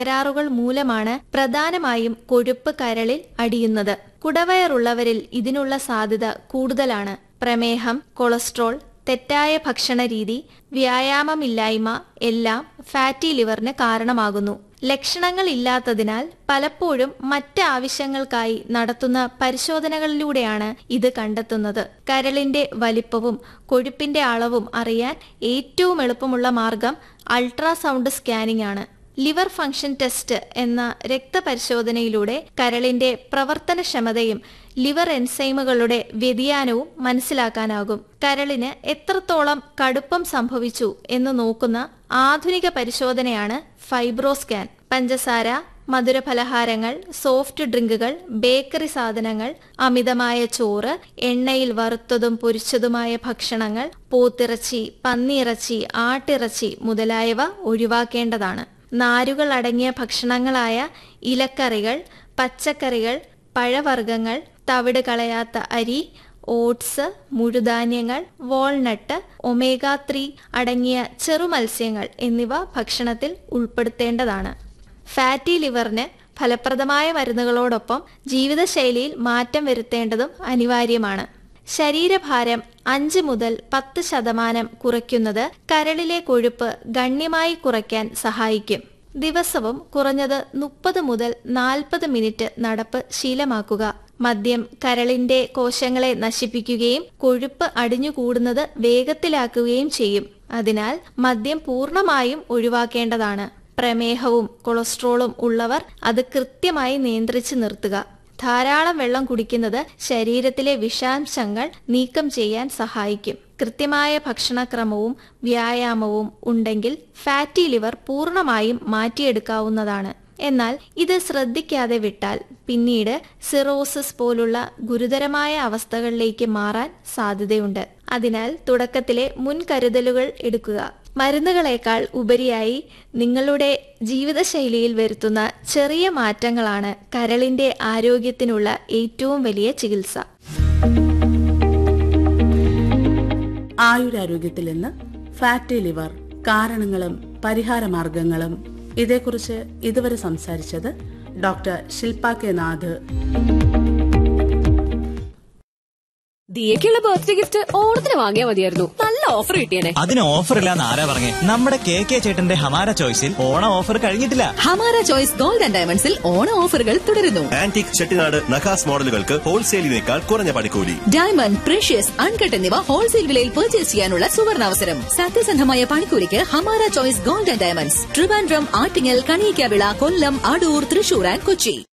തകരാറുകൾ മൂലമാണ് പ്രധാനമായും കൊഴുപ്പ് കരളിൽ അടിയുന്നത് കുടവയറുള്ളവരിൽ ഇതിനുള്ള സാധ്യത കൂടുതലാണ് പ്രമേഹം കൊളസ്ട്രോൾ തെറ്റായ ഭക്ഷണരീതി വ്യായാമമില്ലായ്മ എല്ലാം ഫാറ്റി ലിവറിന് കാരണമാകുന്നു ലക്ഷണങ്ങൾ ഇല്ലാത്തതിനാൽ പലപ്പോഴും മറ്റ് ആവശ്യങ്ങൾക്കായി നടത്തുന്ന പരിശോധനകളിലൂടെയാണ് ഇത് കണ്ടെത്തുന്നത് കരളിന്റെ വലിപ്പവും കൊഴുപ്പിന്റെ അളവും അറിയാൻ ഏറ്റവും എളുപ്പമുള്ള മാർഗം അൾട്രാസൗണ്ട് സ്കാനിംഗ് ആണ് ലിവർ ഫംഗ്ഷൻ ടെസ്റ്റ് എന്ന രക്തപരിശോധനയിലൂടെ കരളിന്റെ പ്രവർത്തനക്ഷമതയും ലിവർ എൻസൈമുകളുടെ വ്യതിയാനവും മനസ്സിലാക്കാനാകും കരളിന് എത്രത്തോളം കടുപ്പം സംഭവിച്ചു എന്ന് നോക്കുന്ന ആധുനിക പരിശോധനയാണ് ഫൈബ്രോസ്കാൻ പഞ്ചസാര മധുരപലഹാരങ്ങൾ സോഫ്റ്റ് ഡ്രിങ്കുകൾ ബേക്കറി സാധനങ്ങൾ അമിതമായ ചോറ് എണ്ണയിൽ വറുത്തതും പൊരിച്ചതുമായ ഭക്ഷണങ്ങൾ പോത്തിറച്ചി പന്നിയിറച്ചി ആട്ടിറച്ചി മുതലായവ ഒഴിവാക്കേണ്ടതാണ് നാരുകൾ അടങ്ങിയ ഭക്ഷണങ്ങളായ ഇലക്കറികൾ പച്ചക്കറികൾ പഴവർഗ്ഗങ്ങൾ തവിട് കളയാത്ത അരി ഓട്സ് മുഴുധാന്യങ്ങൾ വാൾനട്ട് ഒമേഗ ത്രീ അടങ്ങിയ ചെറുമത്സ്യങ്ങൾ എന്നിവ ഭക്ഷണത്തിൽ ഉൾപ്പെടുത്തേണ്ടതാണ് ഫാറ്റി ലിവറിന് ഫലപ്രദമായ മരുന്നുകളോടൊപ്പം ജീവിതശൈലിയിൽ മാറ്റം വരുത്തേണ്ടതും അനിവാര്യമാണ് ശരീരഭാരം അഞ്ച് മുതൽ പത്ത് ശതമാനം കുറയ്ക്കുന്നത് കരളിലെ കൊഴുപ്പ് ഗണ്യമായി കുറയ്ക്കാൻ സഹായിക്കും ദിവസവും കുറഞ്ഞത് മുപ്പത് മുതൽ നാൽപ്പത് മിനിറ്റ് നടപ്പ് ശീലമാക്കുക മദ്യം കരളിന്റെ കോശങ്ങളെ നശിപ്പിക്കുകയും കൊഴുപ്പ് അടിഞ്ഞുകൂടുന്നത് വേഗത്തിലാക്കുകയും ചെയ്യും അതിനാൽ മദ്യം പൂർണ്ണമായും ഒഴിവാക്കേണ്ടതാണ് പ്രമേഹവും കൊളസ്ട്രോളും ഉള്ളവർ അത് കൃത്യമായി നിയന്ത്രിച്ചു നിർത്തുക ധാരാളം വെള്ളം കുടിക്കുന്നത് ശരീരത്തിലെ വിഷാംശങ്ങൾ നീക്കം ചെയ്യാൻ സഹായിക്കും കൃത്യമായ ഭക്ഷണക്രമവും വ്യായാമവും ഉണ്ടെങ്കിൽ ഫാറ്റി ലിവർ പൂർണ്ണമായും മാറ്റിയെടുക്കാവുന്നതാണ് എന്നാൽ ഇത് ശ്രദ്ധിക്കാതെ വിട്ടാൽ പിന്നീട് സിറോസിസ് പോലുള്ള ഗുരുതരമായ അവസ്ഥകളിലേക്ക് മാറാൻ സാധ്യതയുണ്ട് അതിനാൽ തുടക്കത്തിലെ മുൻകരുതലുകൾ എടുക്കുക മരുന്നുകളേക്കാൾ ഉപരിയായി നിങ്ങളുടെ ജീവിതശൈലിയിൽ വരുത്തുന്ന ചെറിയ മാറ്റങ്ങളാണ് കരളിന്റെ ആരോഗ്യത്തിനുള്ള ഏറ്റവും വലിയ ചികിത്സ ആയുരാരോഗ്യത്തിൽ നിന്ന് ഫാറ്റി ലിവർ കാരണങ്ങളും പരിഹാരമാർഗങ്ങളും ഇതേക്കുറിച്ച് ഇതുവരെ സംസാരിച്ചത് ഡോക്ടർ ശില്പ കെ നാഥ് ദിയക്കുള്ള ബർത്ത്ഡേ ഗിഫ്റ്റ് ഓണത്തിന് വാങ്ങിയാൽ മതിയായിരുന്നു നല്ല ഓഫർ കിട്ടിയേനെ അതിന് ഓഫർ ഇല്ലാന്ന് ആരാ പറഞ്ഞേ നമ്മുടെ കെ കെ ചേട്ടന്റെ ഹമാര ചോയ്സിൽ ഓണ ഓഫർ കഴിഞ്ഞിട്ടില്ല ഹമാര ചോയ്സ് ഗോൾഡ് ആൻഡ് ഡയമണ്ട്സിൽ ഓണ ഓഫറുകൾ തുടരുന്നു ആന്റിക് ചെട്ടിനാട് നഖാസ് മോഡലുകൾക്ക് ഹോൾസെയിലിനേക്കാൾ കുറഞ്ഞ പണിക്കൂലി ഡയമണ്ട് പ്രഷ്യസ് അൺകട്ട് എന്നിവ ഹോൾസെയിൽ വിലയിൽ പർച്ചേസ് ചെയ്യാനുള്ള സുവർണാവസരം സത്യസന്ധമായ പണിക്കൂലിക്ക് Hamara choice gold and diamonds Trivandrum Attingal Kaniyakkavila Kollam Adoor Thrissur and Kochi